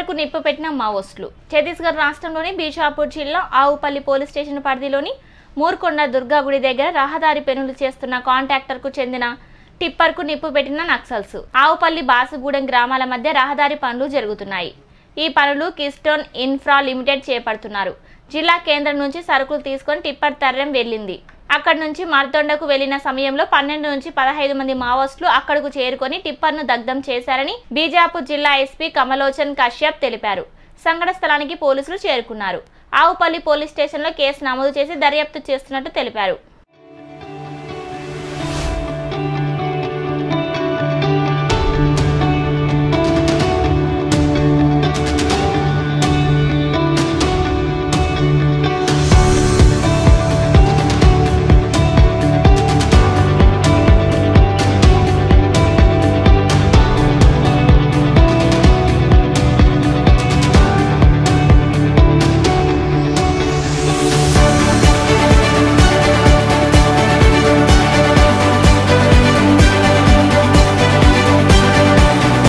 టిప్పర్కు నిప్పు పెట్టిన మావోస్టులు ఛత్తీస్గఢ్ రాష్ట్రంలోని బీజాపూర్ జిల్లా ఆవుపల్లి పోలీస్ స్టేషన్ పరిధిలోని మూర్కొండ దుర్గాగుడి దగ్గర రహదారి పనులు చేస్తున్న కాంట్రాక్టర్కు చెందిన టిప్పర్కు నిప్పు పెట్టిన నక్సల్స్ ఆవుపల్లి బాసుగూడెం గ్రామాల మధ్య రహదారి పనులు జరుగుతున్నాయి ఈ పనులు కిస్టోన్ ఇన్ఫ్రా లిమిటెడ్ చేపడుతున్నారు జిల్లా కేంద్రం నుంచి సరుకులు తీసుకొని టిప్పర్ తర్రెం వెళ్ళింది అక్కడి నుంచి మర్దొండకు వెళ్లిన సమయంలో పన్నెండు నుంచి పదహైదు మంది మావోస్టులు అక్కడకు చేరుకొని టిప్పర్ను దగ్ధం చేశారని బీజాపూర్ జిల్లా ఎస్పీ కమలోచన్ కశ్యప్ తెలిపారు సంఘటన స్థలానికి పోలీసులు చేరుకున్నారు ఆవుపల్లి పోలీస్ స్టేషన్లో కేసు నమోదు చేసి దర్యాప్తు చేస్తున్నట్టు తెలిపారు